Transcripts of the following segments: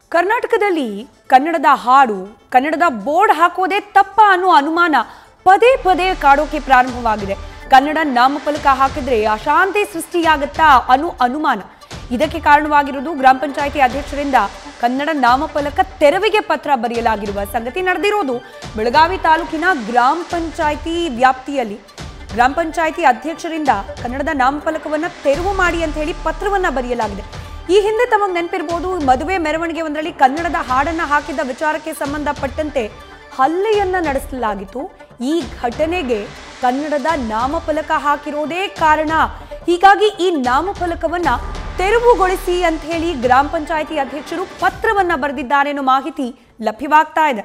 ಕರ್ನಾಟಕದಲ್ಲಿ ಕನ್ನಡದ ಹಾಡು ಕನ್ನಡದ ಬೋರ್ಡ್ ಹಾಕೋದೇ ತಪ್ಪ ಅನ್ನೋ ಅನುಮಾನ ಪದೇ ಪದೇ ಕಾಡೋಕೆ ಪ್ರಾರಂಭವಾಗಿದೆ ಕನ್ನಡ ನಾಮಫಲಕ ಹಾಕಿದ್ರೆ ಅಶಾಂತಿ ಸೃಷ್ಟಿಯಾಗತ್ತಾ ಅನ್ನೋ ಅನುಮಾನ ಇದಕ್ಕೆ ಕಾರಣವಾಗಿರುವುದು ಗ್ರಾಮ ಪಂಚಾಯಿತಿ ಅಧ್ಯಕ್ಷರಿಂದ ಕನ್ನಡ ನಾಮಫಲಕ ತೆರವಿಗೆ ಪತ್ರ ಬರೆಯಲಾಗಿರುವ ಸಂಗತಿ ನಡೆದಿರೋದು ಬೆಳಗಾವಿ ತಾಲೂಕಿನ ಗ್ರಾಮ ಪಂಚಾಯಿತಿ ವ್ಯಾಪ್ತಿಯಲ್ಲಿ ಗ್ರಾಮ ಪಂಚಾಯಿತಿ ಅಧ್ಯಕ್ಷರಿಂದ ಕನ್ನಡದ ನಾಮಫಲಕವನ್ನ ತೆರವು ಮಾಡಿ ಅಂತ ಹೇಳಿ ಪತ್ರವನ್ನ ಬರೆಯಲಾಗಿದೆ ಈ ಹಿಂದೆ ತಮಗೆ ನೆನಪಿರ್ಬೋದು ಮದುವೆ ಮೆರವಣಿಗೆ ಒಂದರಲ್ಲಿ ಕನ್ನಡದ ಹಾಡನ್ನ ಹಾಕಿದ ವಿಚಾರಕ್ಕೆ ಸಂಬಂಧಪಟ್ಟಂತೆ ಹಲ್ಲೆಯನ್ನ ನಡೆಸಲಾಗಿತ್ತು ಈ ಘಟನೆಗೆ ಕನ್ನಡದ ನಾಮಫಲಕ ಹಾಕಿರೋದೇ ಕಾರಣ ಹೀಗಾಗಿ ಈ ನಾಮಫಲಕವನ್ನ ತೆರವುಗೊಳಿಸಿ ಅಂತ ಹೇಳಿ ಗ್ರಾಮ ಪಂಚಾಯಿತಿ ಅಧ್ಯಕ್ಷರು ಪತ್ರವನ್ನ ಬರೆದಿದ್ದಾರೆ ಅನ್ನೋ ಮಾಹಿತಿ ಲಭ್ಯವಾಗ್ತಾ ಇದೆ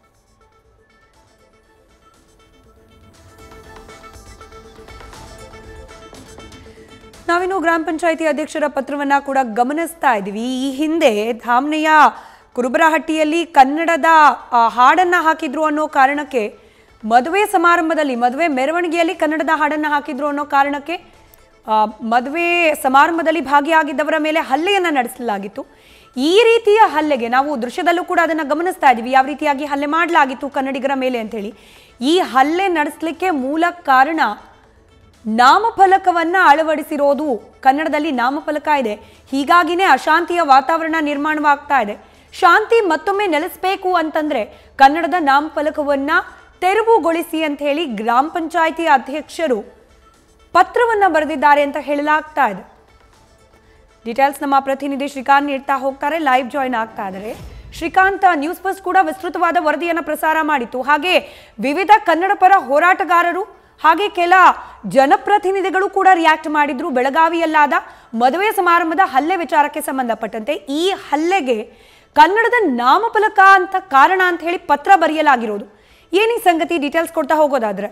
ನಾವಿನ್ನು ಗ್ರಾಮ ಪಂಚಾಯಿತಿ ಅಧ್ಯಕ್ಷರ ಪತ್ರವನ್ನ ಕೂಡ ಗಮನಿಸ್ತಾ ಇದ್ದೀವಿ ಈ ಹಿಂದೆ ಧಾಮ್ನೆಯ ಕುರುಬರಹಟ್ಟಿಯಲ್ಲಿ ಕನ್ನಡದ ಆ, ಹಾಡನ್ನ ಹಾಕಿದ್ರು ಅನ್ನೋ ಕಾರಣಕ್ಕೆ ಮದುವೆ ಸಮಾರಂಭದಲ್ಲಿ ಮದುವೆ ಮೆರವಣಿಗೆಯಲ್ಲಿ ಕನ್ನಡದ ಹಾಡನ್ನ ಹಾಕಿದ್ರು ಅನ್ನೋ ಕಾರಣಕ್ಕೆ ಆ, ಮದುವೆ ಸಮಾರಂಭದಲ್ಲಿ ಭಾಗಿಯಾಗಿದ್ದವರ ಮೇಲೆ ಹಲ್ಲೆಯನ್ನ ನಡೆಸಲಾಗಿತ್ತು ಈ ರೀತಿಯ ಹಲ್ಲೆಗೆ ನಾವು ದೃಶ್ಯದಲ್ಲೂ ಕೂಡ ಅದನ್ನ ಗಮನಿಸ್ತಾ ಇದ್ದೀವಿ ಯಾವ ರೀತಿಯಾಗಿ ಹಲ್ಲೆ ಮಾಡಲಾಗಿತ್ತು ಕನ್ನಡಿಗರ ಮೇಲೆ ಅಂತ ಹೇಳಿ ಈ ಹಲ್ಲೆ ನಡೆಸಲಿಕ್ಕೆ ಮೂಲ ಕಾರಣ ನಾಮಫಲಕವನ್ನ ಅಳವಡಿಸಿರೋದು ಕನ್ನಡದಲ್ಲಿ ನಾಮಫಲಕ ಇದೆ ಹೀಗಾಗಿನೇ ಅಶಾಂತಿಯ ವಾತಾವರಣ ನಿರ್ಮಾಣವಾಗ್ತಾ ಇದೆ ಶಾಂತಿ ಮತ್ತೊಮ್ಮೆ ನೆಲೆಸಬೇಕು ಅಂತಂದ್ರೆ ಕನ್ನಡದ ನಾಮಫಲಕವನ್ನ ತೆರವುಗೊಳಿಸಿ ಅಂತ ಹೇಳಿ ಗ್ರಾಮ ಪಂಚಾಯಿತಿ ಅಧ್ಯಕ್ಷರು ಪತ್ರವನ್ನ ಬರೆದಿದ್ದಾರೆ ಅಂತ ಹೇಳಲಾಗ್ತಾ ಇದೆ ಡೀಟೇಲ್ಸ್ ನಮ್ಮ ಪ್ರತಿನಿಧಿ ಶ್ರೀಕಾಂತ್ ನೀಡ್ತಾ ಹೋಗ್ತಾರೆ ಲೈವ್ ಜಾಯಿನ್ ಆಗ್ತಾ ಇದ್ದಾರೆ ಶ್ರೀಕಾಂತ್ ನ್ಯೂಸ್ ಬಸ್ ಕೂಡ ವಿಸ್ತೃತವಾದ ವರದಿಯನ್ನ ಪ್ರಸಾರ ಮಾಡಿತ್ತು ಹಾಗೆ ವಿವಿಧ ಕನ್ನಡ ಪರ ಹೋರಾಟಗಾರರು ಹಾಗೆ ಕೆಲ ಜನಪ್ರತಿನಿಧಿಗಳು ಕೂಡ ರಿಯಾಕ್ಟ್ ಮಾಡಿದ್ರು ಬೆಳಗಾವಿಯಲ್ಲಾದ ಮದುವೆ ಸಮಾರಂಭದ ಹಲ್ಲೆ ವಿಚಾರಕ್ಕೆ ಸಂಬಂಧಪಟ್ಟಂತೆ ಈ ಹಲ್ಲೆಗೆ ಕನ್ನಡದ ನಾಮಫಲಕ ಅಂತ ಕಾರಣ ಅಂತ ಹೇಳಿ ಪತ್ರ ಬರೆಯಲಾಗಿರೋದು ಏನೀ ಸಂಗತಿ ಡೀಟೇಲ್ಸ್ ಕೊಡ್ತಾ ಹೋಗೋದಾದ್ರೆ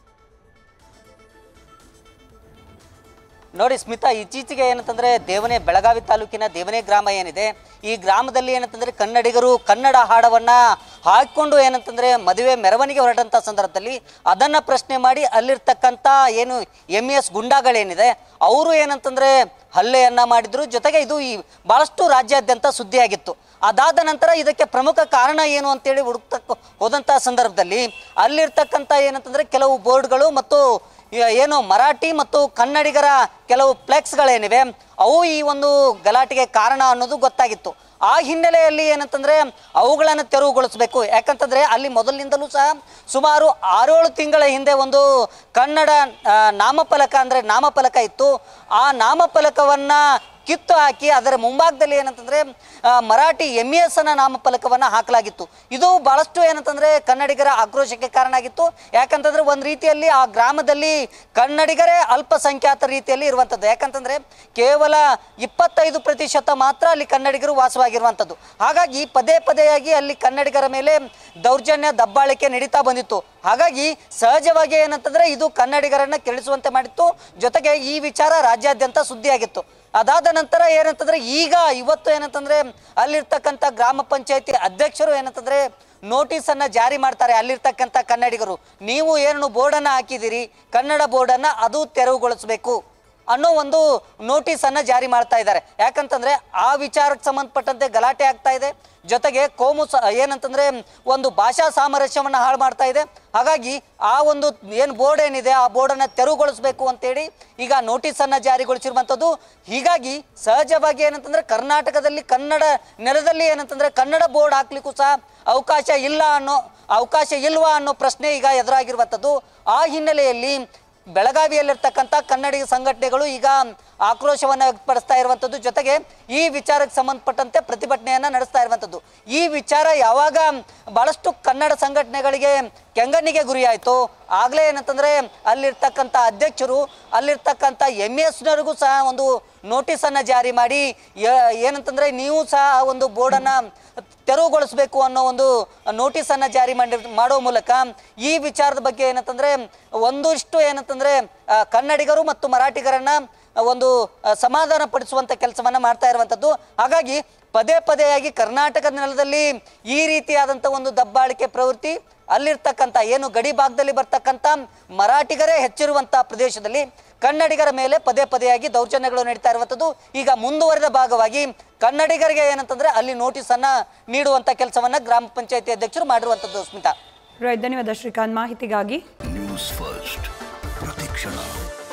ನೋಡಿ ಸ್ಮಿತಾ ಇತ್ತೀಚೆಗೆ ಏನಂತಂದ್ರೆ ದೇವನೇ ಬೆಳಗಾವಿ ತಾಲೂಕಿನ ದೇವನೇ ಗ್ರಾಮ ಏನಿದೆ ಈ ಗ್ರಾಮದಲ್ಲಿ ಏನಂತಂದ್ರೆ ಕನ್ನಡಿಗರು ಕನ್ನಡ ಹಾಡವನ್ನ ಹಾಕಿಕೊಂಡು ಏನಂತಂದ್ರೆ ಮದುವೆ ಮೆರವಣಿಗೆ ಹೊರಟಂತ ಸಂದರ್ಭದಲ್ಲಿ ಅದನ್ನ ಪ್ರಶ್ನೆ ಮಾಡಿ ಅಲ್ಲಿರ್ತಕ್ಕಂಥ ಏನು ಎಮ್ ಎಸ್ ಗುಂಡಾಗಳೇನಿದೆ ಅವರು ಏನಂತಂದ್ರೆ ಹಲ್ಲೆಯನ್ನ ಮಾಡಿದ್ರು ಜೊತೆಗೆ ಇದು ಈ ಬಹಳಷ್ಟು ರಾಜ್ಯಾದ್ಯಂತ ಸುದ್ದಿಯಾಗಿತ್ತು ಅದಾದ ನಂತರ ಇದಕ್ಕೆ ಪ್ರಮುಖ ಕಾರಣ ಏನು ಅಂತೇಳಿ ಹುಡುಕ್ತಕ್ಕ ಹೋದಂಥ ಸಂದರ್ಭದಲ್ಲಿ ಅಲ್ಲಿರ್ತಕ್ಕಂಥ ಏನಂತಂದ್ರೆ ಕೆಲವು ಬೋರ್ಡ್ಗಳು ಮತ್ತು ಈ- ಏನು ಮರಾಠಿ ಮತ್ತು ಕನ್ನಡಿಗರ ಕೆಲವು ಫ್ಲೆಕ್ಸ್ಗಳೇನಿವೆ ಅವು ಈ ಒಂದು ಗಲಾಟೆಗೆ ಕಾರಣ ಅನ್ನೋದು ಗೊತ್ತಾಗಿತ್ತು ಆ ಹಿನ್ನೆಲೆಯಲ್ಲಿ ಏನಂತಂದ್ರೆ ಅವುಗಳನ್ನು ತೆರವುಗೊಳಿಸಬೇಕು ಯಾಕಂತಂದ್ರೆ ಅಲ್ಲಿ ಮೊದಲಿನಿಂದಲೂ ಸಹ ಸುಮಾರು ಆರೇಳು ತಿಂಗಳ ಹಿಂದೆ ಒಂದು ಕನ್ನಡ ಆ, ನಾಮಫಲಕ ಅಂದ್ರೆ ನಾಮಫಲಕ ಇತ್ತು ಆ ನಾಮಫಲಕವನ್ನ ಕಿತ್ತು ಹಾಕಿ ಅದರ ಮುಂಭಾಗದಲ್ಲಿ ಏನಂತಂದ್ರೆ ಆ, ಮರಾಠಿ ಎಮ್ ಎಸ್ ಅನ್ನ ನಾಮಫಲಕವನ್ನ ಹಾಕಲಾಗಿತ್ತು ಇದು ಬಹಳಷ್ಟು ಏನಂತಂದ್ರೆ ಕನ್ನಡಿಗರ ಆಕ್ರೋಶಕ್ಕೆ ಕಾರಣ ಆಗಿತ್ತು ಯಾಕಂತಂದ್ರೆ ಒಂದು ರೀತಿಯಲ್ಲಿ ಆ ಗ್ರಾಮದಲ್ಲಿ ಕನ್ನಡಿಗರೇ ಅಲ್ಪಸಂಖ್ಯಾತ ರೀತಿಯಲ್ಲಿ ಇರುವಂಥದ್ದು ಯಾಕಂತಂದ್ರೆ ಕೇವಲ ಇಪ್ಪತ್ತೈದು ಪ್ರತಿಶತ ಮಾತ್ರ ಅಲ್ಲಿ ಕನ್ನಡಿಗರು ವಾಸವಾಗಿರುವಂಥದ್ದು ಹಾಗಾಗಿ ಪದೇ ಪದೇಯಾಗಿ ಅಲ್ಲಿ ಕನ್ನಡಿಗರ ಮೇಲೆ ದೌರ್ಜನ್ಯ ದಬ್ಬಾಳಿಕೆ ನಡೀತಾ ಬಂದಿತ್ತು ಹಾಗಾಗಿ ಸಹಜವಾಗಿ ಏನಂತಂದ್ರೆ ಇದು ಕನ್ನಡಿಗರನ್ನ ಕೆಳಿಸುವಂತೆ ಮಾಡಿತ್ತು ಜೊತೆಗೆ ಈ ವಿಚಾರ ರಾಜ್ಯಾದ್ಯಂತ ಸುದ್ದಿಯಾಗಿತ್ತು ಅದಾದ ನಂತರ ಏನಂತಂದ್ರೆ ಈಗ ಇವತ್ತು ಏನಂತಂದ್ರೆ ಅಲ್ಲಿರ್ತಕ್ಕಂಥ ಗ್ರಾಮ ಪಂಚಾಯತಿ ಅಧ್ಯಕ್ಷರು ಏನಂತಂದ್ರೆ ನೋಟಿಸ್ ಅನ್ನ ಜಾರಿ ಮಾಡ್ತಾರೆ ಅಲ್ಲಿರ್ತಕ್ಕಂಥ ಕನ್ನಡಿಗರು ನೀವು ಏನು ಬೋರ್ಡನ್ನ ಹಾಕಿದಿರಿ ಕನ್ನಡ ಬೋರ್ಡನ್ನ ಅದು ತೆರವುಗೊಳಿಸಬೇಕು ಅನ್ನೋ ಒಂದು ನೋಟಿಸ್ ಅನ್ನ ಜಾರಿ ಮಾಡ್ತಾ ಇದ್ದಾರೆ ಯಾಕಂತಂದ್ರೆ ಆ ವಿಚಾರಕ್ಕೆ ಸಂಬಂಧಪಟ್ಟಂತೆ ಗಲಾಟೆ ಆಗ್ತಾ ಇದೆ ಜೊತೆಗೆ ಕೋಮು ಸ ಏನಂತಂದ್ರೆ ಒಂದು ಭಾಷಾ ಸಾಮರಸ್ಯವನ್ನ ಹಾಳು ಮಾಡ್ತಾ ಇದೆ ಹಾಗಾಗಿ ಆ ಒಂದು ಏನು ಬೋರ್ಡ್ ಏನಿದೆ ಆ ಬೋರ್ಡನ್ನು ತೆರವುಗೊಳಿಸಬೇಕು ಅಂತೇಳಿ ಈಗ ನೋಟಿಸ್ ಅನ್ನ ಜಾರಿಗೊಳಿಸಿರುವಂಥದ್ದು ಹೀಗಾಗಿ ಸಹಜವಾಗಿ ಏನಂತಂದ್ರೆ ಕರ್ನಾಟಕದಲ್ಲಿ ಕನ್ನಡ ನೆಲದಲ್ಲಿ ಏನಂತಂದ್ರೆ ಕನ್ನಡ ಬೋರ್ಡ್ ಹಾಕ್ಲಿಕ್ಕೂ ಸಹ ಅವಕಾಶ ಇಲ್ಲ ಅನ್ನೋ ಅವಕಾಶ ಇಲ್ವಾ ಅನ್ನೋ ಪ್ರಶ್ನೆ ಈಗ ಎದುರಾಗಿರುವಂಥದ್ದು ಆ ಹಿನ್ನೆಲೆಯಲ್ಲಿ ಬೆಳಗಾವಿಯಲ್ಲಿರ್ತಕ್ಕಂಥ ಕನ್ನಡಿಗ ಸಂಘಟನೆಗಳು ಈಗ ಆಕ್ರೋಶವನ್ನು ವ್ಯಕ್ತಪಡಿಸ್ತಾ ಇರುವಂಥದ್ದು ಜೊತೆಗೆ ಈ ವಿಚಾರಕ್ಕೆ ಸಂಬಂಧಪಟ್ಟಂತೆ ಪ್ರತಿಭಟನೆಯನ್ನ ನಡೆಸ್ತಾ ಇರುವಂಥದ್ದು ಈ ವಿಚಾರ ಯಾವಾಗ ಬಹಳಷ್ಟು ಕನ್ನಡ ಸಂಘಟನೆಗಳಿಗೆ ಕೆಂಗಣ್ಣಿಗೆ ಗುರಿಯಾಯಿತು ಆಗಲೇ ಏನಂತಂದ್ರೆ ಅಲ್ಲಿರ್ತಕ್ಕಂಥ ಅಧ್ಯಕ್ಷರು ಅಲ್ಲಿರ್ತಕ್ಕಂಥ ಎಮ್ ಎಸ್ನವರಿಗೂ ಸಹ ಒಂದು ನೋಟಿಸನ್ನು ಜಾರಿ ಮಾಡಿ ಯ- ಏನಂತಂದ್ರೆ ನೀವು ಸಹ ಆ ಒಂದು ಬೋರ್ಡನ್ನು ತೆರವುಗೊಳಿಸಬೇಕು ಅನ್ನೋ ಒಂದು ನೋಟಿಸನ್ನು ಜಾರಿ ಮಾಡಿ ಮಾಡೋ ಮೂಲಕ ಈ ವಿಚಾರದ ಬಗ್ಗೆ ಏನಂತಂದ್ರೆ ಒಂದಿಷ್ಟು ಏನಂತಂದ್ರೆ ಆ, ಕನ್ನಡಿಗರು ಮತ್ತು ಮರಾಠಿಗರನ್ನ ಒಂದು ಆ, ಸಮಾಧಾನ ಪಡಿಸುವಂತ ಕೆಲಸವನ್ನ ಮಾಡ್ತಾ ಇರುವಂತದ್ದು ಹಾಗಾಗಿ ಪದೇ ಪದೇಯಾಗಿ ಕರ್ನಾಟಕ ನೆಲದಲ್ಲಿ ಈ ರೀತಿಯಾದಂಥ ಒಂದು ದಬ್ಬಾಳಿಕೆ ಪ್ರವೃತ್ತಿ ಅಲ್ಲಿರ್ತಕ್ಕಂಥ ಏನು ಗಡಿ ಭಾಗದಲ್ಲಿ ಬರ್ತಕ್ಕಂಥ ಮರಾಠಿಗರೇ ಹೆಚ್ಚಿರುವಂಥ ಪ್ರದೇಶದಲ್ಲಿ ಕನ್ನಡಿಗರ ಮೇಲೆ ಪದೇ ಪದೇಯಾಗಿ ದೌರ್ಜನ್ಯಗಳು ನಡೀತಾ ಇರುವಂಥದ್ದು ಈಗ ಮುಂದುವರೆದ ಭಾಗವಾಗಿ ಕನ್ನಡಿಗರಿಗೆ ಏನಂತಂದ್ರೆ ಅಲ್ಲಿ ನೋಟಿಸ್ ಅನ್ನ ನೀಡುವಂತ ಕೆಲಸವನ್ನ ಗ್ರಾಮ ಪಂಚಾಯತಿ ಅಧ್ಯಕ್ಷರು ಮಾಡಿರುವಂಥದ್ದು ಸ್ಮಿತಾ ರೈಟ್ ಧನ್ಯವಾದ ಶ್ರೀಕಾಂತ್ ಮಾಹಿತಿಗಾಗಿ ನ್ಯೂಸ್ ಫಸ್ಟ್ ಪ್ರತಿಕ್ಷಣ